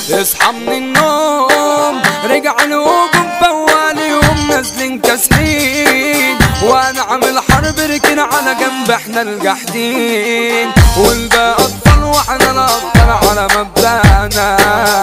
اصحى من النوم رجع الهجوم فوالي يوم نازلين كاسحين وانا عامل حرب ركن على جنب احنا الجاحدين والباقي اطفال واحنا الابطال على مبدأنا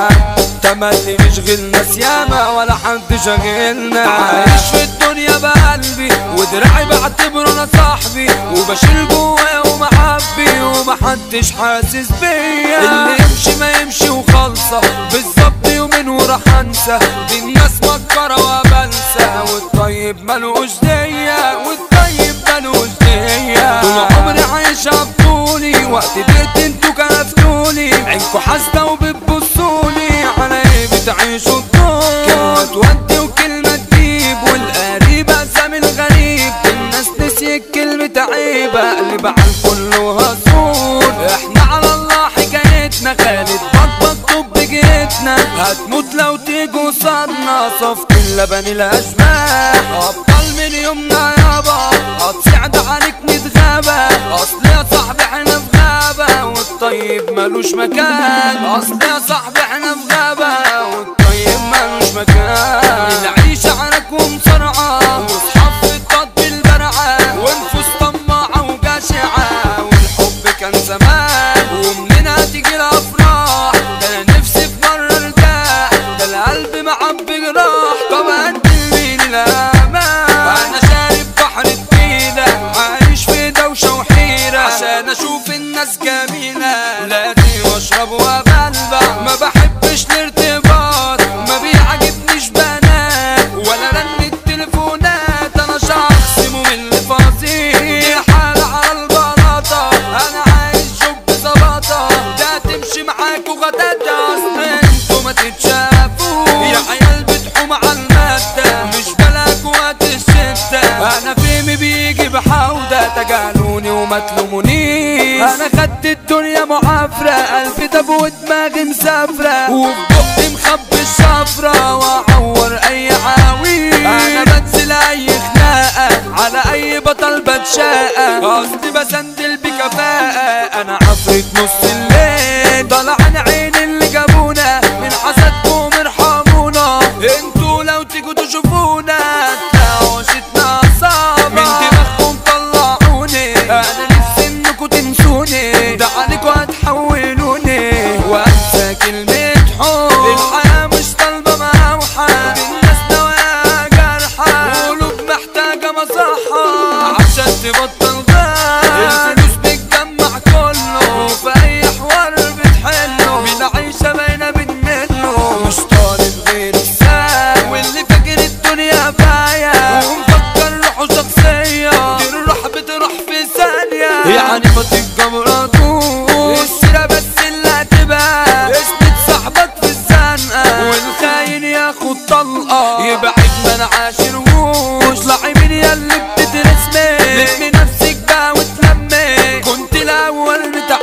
تملي مش غيرنا سيامة ولا حد شاغلنا عايش في الدنيا بقلبي ودراعي بعتبره انا صاحبي وبشيل جوايا ومحبي ومحدش حاسس بيا اللي يمشي ما يمشي وخالصة بالظبط يومين وراح انسى دي الناس مكرة وبنسى والطيب ملوش دية والطيب ملوش دية طول عمري عايش بطولي وقت بيت انتوا كنفتوني عينكوا حاسدة وبتبصولي على ايه بتعيشوا الدور كلمة تودي وكلمة تجيب والقريب أسامي الغريب الناس نسيت كلمة عيبة قلب على الكل وهزور احنا على الله حكايتنا خالد بطبط طب جيتنا هتموت لو تيجوا صدنا صفت اللبن الاشباح ابطال من يومنا يابا هتصعد عليك نتغابى اصل يا صاحبي احنا في غابة والطيب ملوش مكان اصل يا صاحبي احنا في غابة والطيب ملوش مكان العيشة عنك ومصرعة واصحاب في التطبيل برعة ونفوس طماعة وجشعة والحب كان زمان ومنين هتيجي الافراح ده انا نفسي في مرة ارتاح ده القلب معبي جراح طب انت مين الامان انا شارب بحر الديلة عايش في دوشة وحيرة عشان اشوف الناس جميلة لاتي واشرب وبلبع ما بحبش الارتباط ما بيعجبنيش بنات ولا رن التليفونات انا شخص ممل فظيع دي حالة على البلاطة انا عايش شوف بظباطة ده تمشي معاك وغداتة اصل انتوا ما تتشافوا يا عيال بتحوم على المادة مش بلاك وقت الشدة انا فيمي بيجي بحودة تجاهلوني وما تلومونيش انا خدت الدنيا معافرة قلبي دب ودماغي مسافرة وفي بقي مخبي الشفرة واعور اي عاوي انا بنزل اي خناقة على اي بطل بتشاقى قصدي بسندل بكفاءة انا عفريت نص الليل طلع عن عين اللي جابونا من حسدكم ارحمونا انتوا لو تيجوا تشوفونا تلاقوا شتنا صعبة من دماغكم طلعوني انا نفسي انكم تنسوني ده عليكوا هتحولوني وانسى كلمة حب الحياة مش طالبة موحى الناس نوايا جرحى قلوب محتاجة مصحة عشان تبطل غاب الفلوس بتجمع كله في اي حوار بتحله من عيشة باينة بنمله مش طالب غير السام واللي فاكر الدنيا باية ومفكر روحه شخصية دي الروح بتروح في ثانية يعني ما تبقى مراته السيرة بس اللي هتبقى اسند صاحبك في الزنقة والخاين ياخد طلقة يبعد ما نعاشرهوش لعيبين ياللي بتترسمي لمي نفسك بقى وتلمي كنت الاول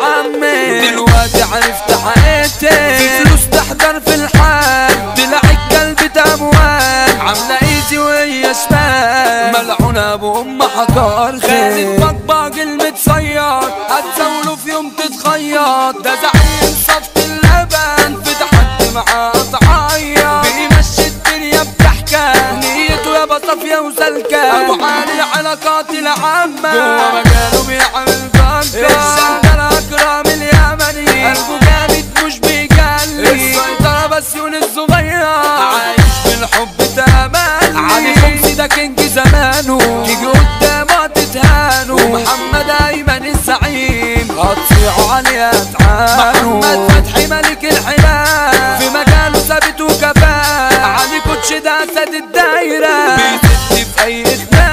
متعمي دلوقتي عرفت حقيقتي في فلوس تحضر في الحال تلاقي القلب تموال عاملة ايزي وهي شمال ملعونة ابو ام حجار خالد بطبق المتصير هتزاوله في يوم تتخيط ده زعيم صفت اللبن في تحدي معاه تعيط بيمشي الدنيا بضحكة نيته يابا صافية وسالكة ابو علي علاقات العامة جوه مجاله بيعمل ضجة الشنطة الاكرم اليمني قلبه جامد مش بيجلي السيطرة بس يونس صغير عايش بالحب تملي علي خمسي ده كينج زمانه تيجي قدامه تتهانوا محمد ايمن الزعيم هتصيعوا عليه اتعانوا محمد فتحي ملك الحلال في مجاله ثابت وكفاء علي كوتش ده اسد الدايرة بيسد في اي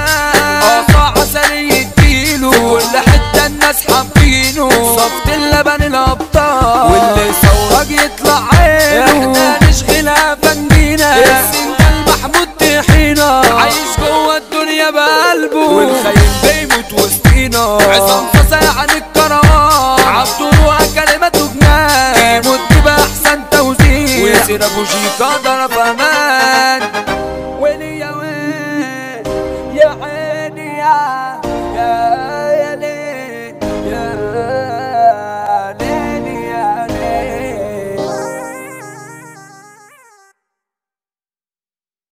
خناق قطع عسلي يديله في كل حتة الناس حابينه صفت اللبن الابطال واللي ثورج يطلع عينه احنا نشغلها فنجينا السن ده المحمود طحينة عايش جوه الدنيا بقلبه والخاين بيموت وسطينا عصام فسا عن الكروان عبده كلماته جنان يموت بأحسن توزيع ويصير ابو شيكا ضرب امان